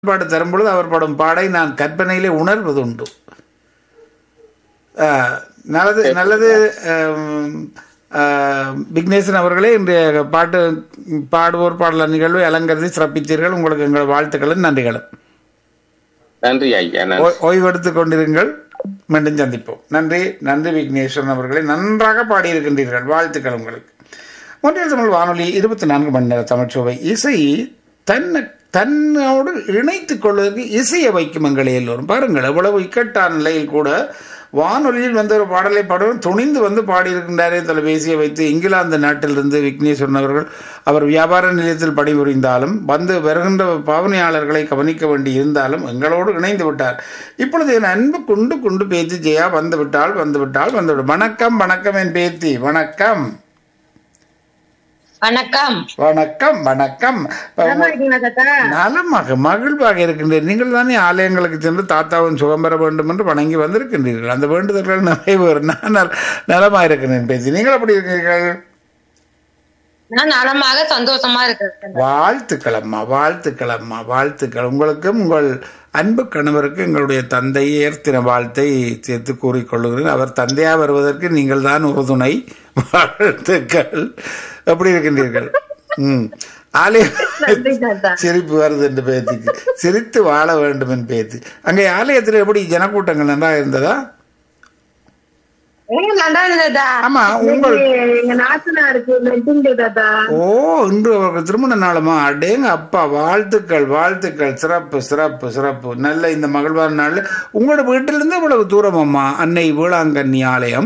பாடு தரும் பொழுது அவர் படும் பாடை நான் கற்பனையிலே உணர்வது உண்டு ஆஹ், நல்லது நல்லது ஆம், ஆஹ், விக்னேசன் அவர்களே இன்றைய பாட்டு பாடுவோர் பாடலர் நிகழ்வை அலங்கரித்து சிறப்பித்தீர்கள் உங்களுக்கு எங்கள் வாழ்த்துக்களும் நன்றிகளும் நன்றி ஐயா நன்றி ஓய்- ஓய்வெடுத்துக் கொண்டிருங்கள் மீண்டும் சந்திப்போம் நன்றி நன்றி விக்னேஸ்வரன் அவர்களே நன்றாக பாடியிருக்கின்றீர்கள் வாழ்த்துக்கள் உங்களுக்கு ஒன்றியல் தமிழ் வானொலி இருபத்தி நான்கு மணி நேர தமிழ்ச்சோவை இசை தன்னை தன்னோடு இணைத்துக் கொள்வதற்கு இசையை வைக்கும் எங்களை எல்லோரும் பாருங்கள் எவ்வளவு இக்கட்டான நிலையில் கூட வானொலியில் வந்த ஒரு பாடலை பாடுவோம் துணிந்து வந்து பாடியிருக்கின்றாரே தொலைபேசியை வைத்து இங்கிலாந்து நாட்டிலிருந்து விக்னேஸ்வரன் அவர்கள் அவர் வியாபார நிலையத்தில் பணிபுரிந்தாலும் வந்து வருகின்ற பாவனையாளர்களை கவனிக்க வேண்டி இருந்தாலும் எங்களோடு இணைந்து விட்டார் இப்பொழுது என் அன்பு கொண்டு கொண்டு பேத்தி ஜெயா வந்து விட்டால் வந்து விட்டால் வந்து விட்டால் வணக்கம் வணக்கம் என் பேத்தி வணக்கம் வணக்கம் வணக்கம் வணக்கம் நலமா இருக்கீங்களா தாத்தா நலமாக மகிழ்வாக இருக்கின்றீர்கள் நீங்கள் தானே ஆலயங்களுக்கு சென்று தாத்தாவின் சுகம் பெற வேண்டும் என்று வணங்கி வந்திருக்கின்றீர்கள் அந்த வேண்டுதல்கள் நிறைவேறும் நான் நல- நலமாக இருக்கிறேன் பேசி நீங்கள் எப்படி இருக்கிறீர்கள் நான் நலமாக சந்தோஷமா இருக்கிறேன் வாழ்த்துக்கள் அம்மா வாழ்த்துக்கள் அம்மா வாழ்த்துக்கள் உங்களுக்கும் உங்கள் அன்பு கணவருக்கு எங்களுடைய தந்தையர் தின வாழ்த்தை சேர்த்து கூறிக்கொள்கிறேன் அவர் தந்தையா வருவதற்கு நீங்கள் தான் உறுதுணை வாழ்த்துக்கள் எப்படி இருக்கின்றீர்கள் ம் ஆலய நன்றி தாத்தா சிரிப்பு வருது என்று பேத்திக்கு சிரித்து வாழ வேண்டும் என்று பேத்தி அங்கே ஆலயத்தில் எப்படி ஜனக்கூட்டங்கள் நன்றாக இருந்ததா ஏங்க நல்லா இருக்கு தாத்தா ஆமா உங்கள் எங்க நாத்தனாருக்கு வெட்டிங் தாத்தா ஓ இன்று அவருக்கு திருமண நாளுமா அடேங்க அப்பா வாழ்த்துக்கள் வாழ்த்துக்கள் சிறப்பு சிறப்பு சிறப்பு நல்ல இந்த மகிழ்வான நாள் உங்களோட வீட்டிலிருந்து இவ்வளவு தூரம் அம்மா அன்னை வேளாங்கண்ணி ஆலயம்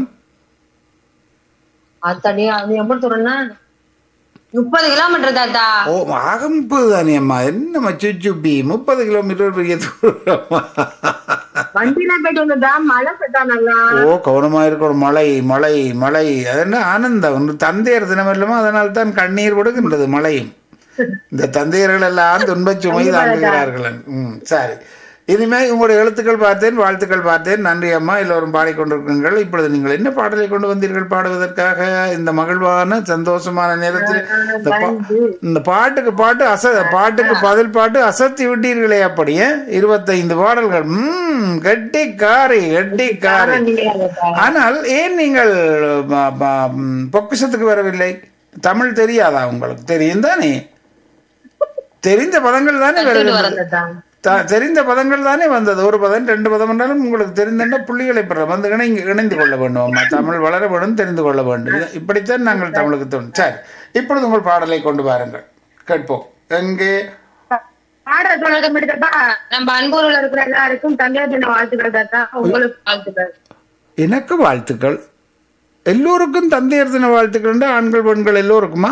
அத்தடி அது எப்படி தூரம்னா முப்பது கிலோமீட்டர் தாத்தா ஓ ஆக முப்பது தானே அம்மா என்னம்மா சுச்சுப்பி முப்பது கிலோமீட்டர் பெரிய தூரமா வண்டியில போயிட்டு வந்ததா மழை பெட்டா நல்லா ஓ கவனமா இருக்கணும் மழை மழை மழை அது என்ன ஆனந்தம் இன்று தந்தையர் தினம் இல்லமோ அதனால் தான் கண்ணீர் விடுகின்றது மழையும் இந்த தந்தையர்கள் எல்லாம் துன்பச் சுமை தாங்குகிறார்கள் ம் சரி இனிமே உங்களுடைய எழுத்துக்கள் பார்த்தேன் வாழ்த்துக்கள் பார்த்தேன் நன்றி அம்மா எல்லோரும் பாடிக்கொண்டிருக்கிறீர்கள் இப்பொழுது நீங்கள் என்ன பாடலை கொண்டு வந்தீர்கள் பாடுவதற்காக இந்த மகிழ்வான சந்தோஷமான நேரத்தில் இந்த பா- இந்த பாட்டுக்கு பாட்டு அச பாட்டுக்கு பதில் பாட்டு அசத்தி விட்டீர்களே அப்படியே இருபத்தைந்து பாடல்கள் ம் கெட்டி காரி கெட்டி காரி ஆனால் ஏன் நீங்கள் ம- ம- ம், பொக்கிஷத்துக்கு வரவில்லை தமிழ் தெரியாதா உங்களுக்கு தெரியும் தானே தெரிந்த பதங்கள் தானே வருகின்றது தாத்தா த- தெரிந்த பதங்கள் தானே வந்தது ஒரு பதம் ரெண்டு பதம் என்றாலும் உங்களுக்கு தெரிந்த புள்ளிகளை பெற வந்து இணை- இணைந்து கொள்ள வேண்டும் அம்மா தமிழ் வளர வேண்டும் தெரிந்து கொள்ள வேண்டும் இது- இப்படித்தான் நாங்கள் தமிழுக்கு தோணும் சரி இப்பொழுது உங்கள் பாடலை கொண்டு வாருங்கள் கேட்போம் எங்கே பாடுற சொல்லுங்க மட்டும் தாத்தா நம்ம அன்பூர்ல இருக்கிற எல்லாருக்கும் தந்தையார் தின வாழ்த்துக்கள் தாத்தா உங்களுக்கு வாழ்த்துக்கள் எனக்கு வாழ்த்துக்கள் எல்லோருக்கும் தந்தையர் தின வாழ்த்துக்கள் உண்டு, ஆண்கள் பெண்கள் எல்லோருக்குமா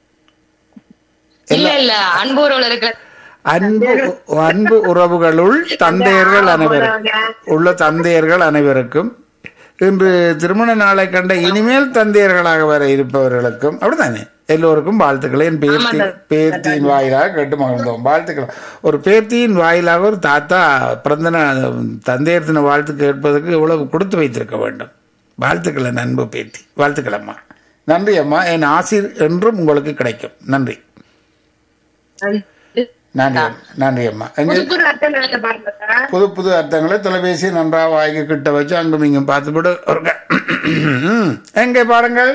இல்ல இல்ல அன்பூர்ல இருக்கிற அன்பு அன்பு உறவுகளுள் தந்தையர்கள் அனைவருக்கும் உள்ள தந்தையர்கள் அனைவருக்கும் இன்று திருமண நாளை கண்ட இனிமேல் தந்தையர்களாக வர இருப்பவர்களுக்கும் அப்படித்தானே எல்லோருக்கும் வாழ்த்துக்களை என் பேர்த்தி பேர்த்தியின் வாயிலாக கேட்டு மகிழ்ந்தோம் வாழ்த்துக்கள் ஒரு பேர்த்தியின் வாயிலாக ஒரு தாத்தா பிறந்த நாள் தந்தையர் தின வாழ்த்து கேட்பதற்கு இவ்வளவு கொடுத்து வைத்திருக்க வேண்டும் வாழ்த்துக்கள் என் அன்பு பேத்தி வாழ்த்துக்கள் அம்மா நன்றி அம்மா என் ஆசிர் என்றும் உங்களுக்கு கிடைக்கும் நன்றி நன்றி நன்றி அம்மா எங்க புது புது அர்த்தங்களை பாருங்க தாத்தா புது புது அர்த்தங்களை தொலைபேசி நன்றாக வாங்கி கிட்ட வச்சு அங்கும் இங்கும் பார்த்துவிட்டு ஒரு க- ம். எங்கே பாருங்கள்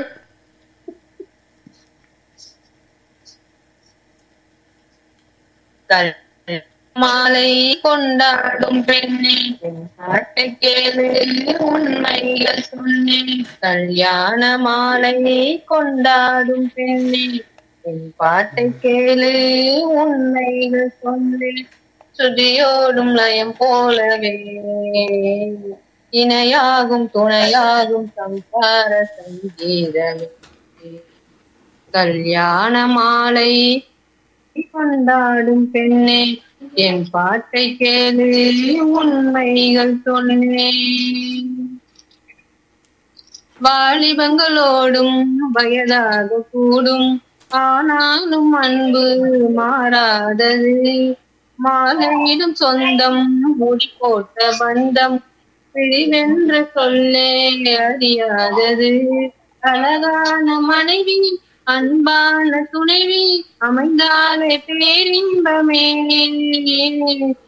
கல் மாலை கொண்டாடும் பெண்ணே என் பாட்டை கேளு உண்மைகள் சொன்னேன் கல்யாண மாலை கொண்டாடும் பெண்ணே என் பாட்டை கேளு உண்மைகள் சொன்னேன் சுதியோடும் லயம் போலவே இணையாகும் துணையாகும் சம்சார சங்கீதமே கல்யாண மாலை கொண்டாடும் பெண்ணே என் பாட்டை கேளு உண்மைகள் சொன்னேன் வாலிபங்களோடும் வயதாக கூடும் ஆனாலும் அன்பு மாறாதது மாலையிடும் சொந்தம் முடி போட்ட பந்தம் பிரிவென்ற சொல்லே அறியாதது அழகான மனைவி அன்பான துணைவி அமைந்தாலே பேரின்பமே